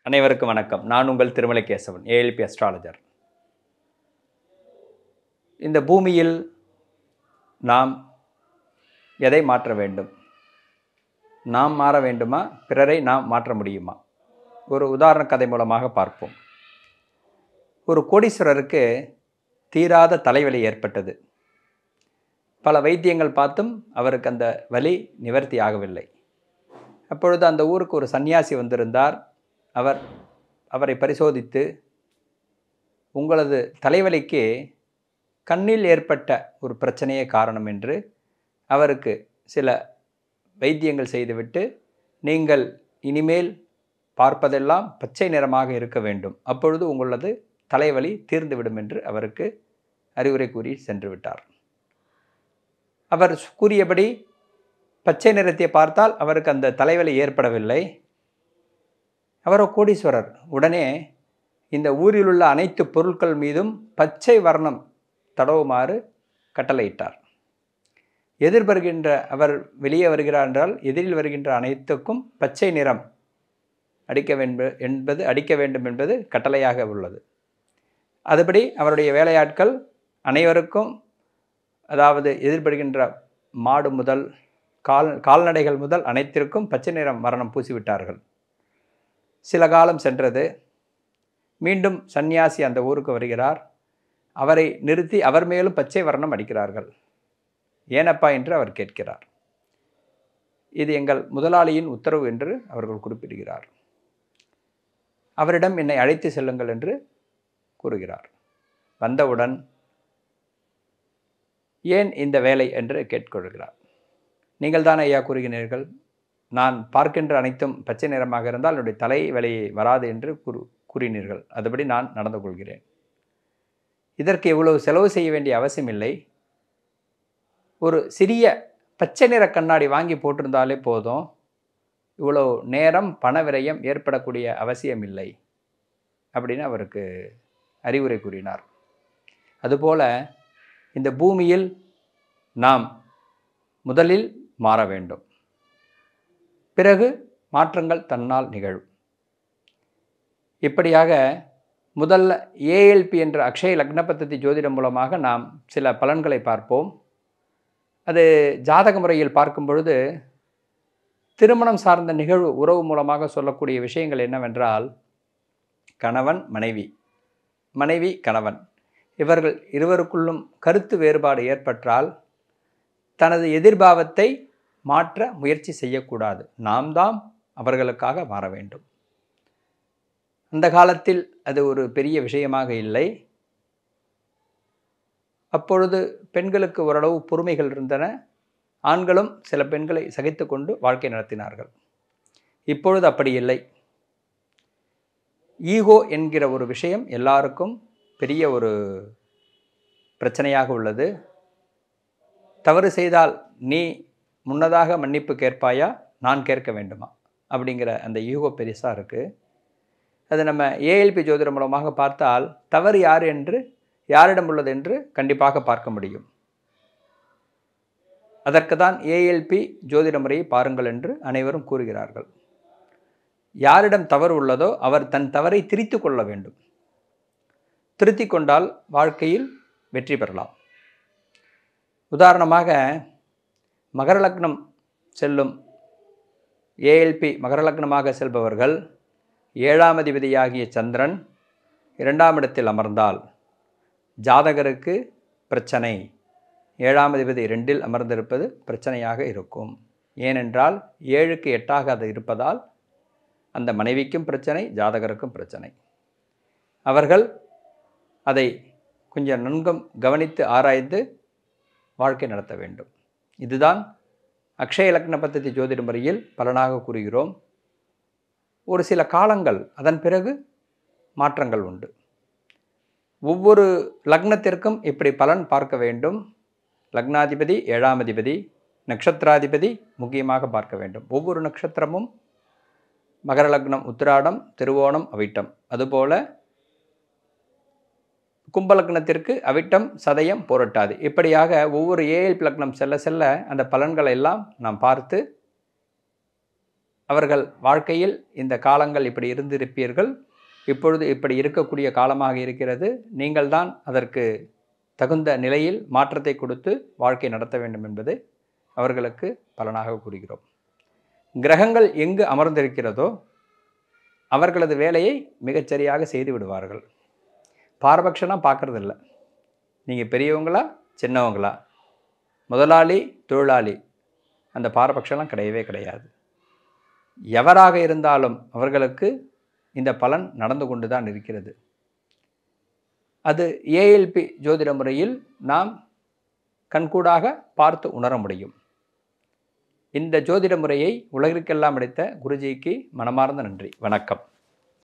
அனைவருக்கும் வணக்கம் நான் உங்கள் திருமலை கேசவன் ஏஎல்பி அஸ்ட்ராலஜர் இந்த பூமியில் நாம் எதை மாற்ற வேண்டும் நாம் மாற வேண்டுமா பிறரை நாம் மாற்ற முடியுமா ஒரு உதாரண கதை மூலமாக பார்ப்போம் ஒரு கோடீஸ்வரருக்கு தீராத தலைவலி ஏற்பட்டது பல வைத்தியங்கள் பார்த்தும் அவருக்கு அந்த வலி நிவர்த்தி ஆகவில்லை அப்பொழுது அந்த ஊருக்கு ஒரு சன்னியாசி வந்திருந்தார் அவர் அவரை பரிசோதித்து உங்களது தலைவலிக்கு கண்ணில் ஏற்பட்ட ஒரு பிரச்சனையே காரணம் என்று அவருக்கு சில வைத்தியங்கள் செய்துவிட்டு நீங்கள் இனிமேல் பார்ப்பதெல்லாம் பச்சை நிறமாக இருக்க வேண்டும் அப்பொழுது உங்களது தலைவலி தீர்ந்துவிடும் என்று அவருக்கு அறிவுரை கூறி சென்று விட்டார் அவர் கூறியபடி பச்சை நிறத்தை பார்த்தால் அவருக்கு அந்த தலைவலி ஏற்படவில்லை அவரோ கோடீஸ்வரர் உடனே இந்த ஊரில் உள்ள அனைத்து பொருட்கள் மீதும் பச்சை வர்ணம் தடவுமாறு கட்டளையிட்டார் எதிர் வருகின்ற அவர் வெளியே வருகிறார் என்றால் எதிரில் வருகின்ற அனைத்துக்கும் பச்சை நிறம் அடிக்க வேண்டும் என்பது அடிக்க வேண்டும் என்பது கட்டளையாக உள்ளது அதுபடி அவருடைய வேலையாட்கள் அனைவருக்கும் அதாவது எதிர்படுகின்ற மாடு முதல் கால் கால்நடைகள் முதல் அனைத்திற்கும் பச்சை நிறம் மரணம் பூசிவிட்டார்கள் சில காலம் சென்றது மீண்டும் சந்நியாசி அந்த ஊருக்கு வருகிறார் அவரை நிறுத்தி அவர் மேலும் பச்சை வர்ணம் அடிக்கிறார்கள் ஏனப்பா என்று அவர் கேட்கிறார் இது எங்கள் முதலாளியின் உத்தரவு என்று அவர்கள் குறிப்பிடுகிறார் அவரிடம் என்னை அழைத்து செல்லுங்கள் என்று கூறுகிறார் வந்தவுடன் ஏன் இந்த வேலை என்று கேட்கொள்கிறார் நீங்கள் தான் ஐயா கூறுகிறீர்கள் நான் பார்க்கின்ற அனைத்தும் பச்சை நிறமாக இருந்தால் என்னுடைய தலை வேலையை வராது என்று கூறு கூறினீர்கள் அதுபடி நான் நடந்து கொள்கிறேன் இதற்கு இவ்வளவு செலவு செய்ய வேண்டிய அவசியமில்லை ஒரு சிறிய பச்சை நிற கண்ணாடி வாங்கி போட்டிருந்தாலே போதும் இவ்வளோ நேரம் பண விரயம் ஏற்படக்கூடிய அவசியமில்லை அப்படின்னு அவருக்கு அறிவுரை கூறினார் அதுபோல இந்த பூமியில் நாம் முதலில் மாற வேண்டும் பிறகு மாற்றங்கள் தன்னால் நிகழும் இப்படியாக முதல்ல ஏஎல்பி என்ற அக்ஷய லக்ன பத்ததி ஜோதிடம் மூலமாக நாம் சில பலன்களை பார்ப்போம் அது ஜாதக முறையில் பார்க்கும் பொழுது திருமணம் சார்ந்த நிகழ்வு உறவு மூலமாக சொல்லக்கூடிய விஷயங்கள் என்னவென்றால் கணவன் மனைவி மனைவி கணவன் இவர்கள் இருவருக்குள்ளும் கருத்து வேறுபாடு ஏற்பட்டால் தனது எதிர்பாவத்தை மாற்ற முயற்சி செய்யக்கூடாது நாம் தான் அவர்களுக்காக மாற வேண்டும் அந்த காலத்தில் அது ஒரு பெரிய விஷயமாக இல்லை அப்பொழுது பெண்களுக்கு ஓரளவு பொறுமைகள் இருந்தன ஆண்களும் சில பெண்களை சகித்து கொண்டு வாழ்க்கை நடத்தினார்கள் இப்பொழுது அப்படி இல்லை ஈகோ என்கிற ஒரு விஷயம் எல்லாருக்கும் பெரிய ஒரு பிரச்சனையாக உள்ளது தவறு செய்தால் நீ முன்னதாக மன்னிப்பு கேட்பாயா நான் கேட்க வேண்டுமா அப்படிங்கிற அந்த ஈகோ பெருசாக இருக்குது அது நம்ம ஏஎல்பி ஜோதிடம் மூலமாக பார்த்தால் தவறு யார் என்று யாரிடம் உள்ளது என்று கண்டிப்பாக பார்க்க முடியும் அதற்கு தான் ஏஎல்பி ஜோதிட முறையை பாருங்கள் என்று அனைவரும் கூறுகிறார்கள் யாரிடம் தவறு உள்ளதோ அவர் தன் தவறை திரித்து கொள்ள வேண்டும் திருத்தி கொண்டால் வாழ்க்கையில் வெற்றி பெறலாம் உதாரணமாக மகர லக்னம் செல்லும் ஏஎல்பி மகர லக்னமாக செல்பவர்கள் ஏழாம் அதிபதியாகிய சந்திரன் இரண்டாம் இடத்தில் அமர்ந்தால் ஜாதகருக்கு பிரச்சனை ஏழாம் அதிபதி ரெண்டில் அமர்ந்திருப்பது பிரச்சனையாக இருக்கும் ஏனென்றால் ஏழுக்கு எட்டாக அது இருப்பதால் அந்த மனைவிக்கும் பிரச்சனை ஜாதகருக்கும் பிரச்சனை அவர்கள் அதை கொஞ்சம் நன்கும் கவனித்து ஆராய்ந்து வாழ்க்கை நடத்த வேண்டும் இதுதான் அக்ஷய லக்ன பத்ததி ஜோதிட முறையில் பலனாக கூறுகிறோம் ஒரு சில காலங்கள் அதன் பிறகு மாற்றங்கள் உண்டு ஒவ்வொரு லக்னத்திற்கும் இப்படி பலன் பார்க்க வேண்டும் லக்னாதிபதி ஏழாம் அதிபதி நட்சத்திராதிபதி முக்கியமாக பார்க்க வேண்டும் ஒவ்வொரு நட்சத்திரமும் மகர லக்னம் உத்திராடம் திருவோணம் அவிட்டம் அதுபோல கும்பலக்னத்திற்கு அவிட்டம் சதயம் போரட்டாது இப்படியாக ஒவ்வொரு ஏஎல் லக்னம் செல்ல செல்ல அந்த பலன்களை எல்லாம் நாம் பார்த்து அவர்கள் வாழ்க்கையில் இந்த காலங்கள் இப்படி இருந்திருப்பீர்கள் இப்பொழுது இப்படி இருக்கக்கூடிய காலமாக இருக்கிறது நீங்கள்தான் அதற்கு தகுந்த நிலையில் மாற்றத்தை கொடுத்து வாழ்க்கை நடத்த வேண்டும் என்பது அவர்களுக்கு பலனாக கூறுகிறோம் கிரகங்கள் எங்கு அமர்ந்திருக்கிறதோ அவர்களது வேலையை மிகச்சரியாக செய்து விடுவார்கள் பாரபட்சம்லாம் பார்க்கறதில்ல நீங்கள் பெரியவங்களா சின்னவங்களா முதலாளி தொழிலாளி அந்த பாரபட்சம்லாம் கிடையவே கிடையாது எவராக இருந்தாலும் அவர்களுக்கு இந்த பலன் நடந்து கொண்டு தான் இருக்கிறது அது ஏஎல்பி ஜோதிட முறையில் நாம் கண்கூடாக பார்த்து உணர முடியும் இந்த ஜோதிட முறையை உலகிற்கெல்லாம் அளித்த குருஜிக்கு மனமார்ந்த நன்றி வணக்கம்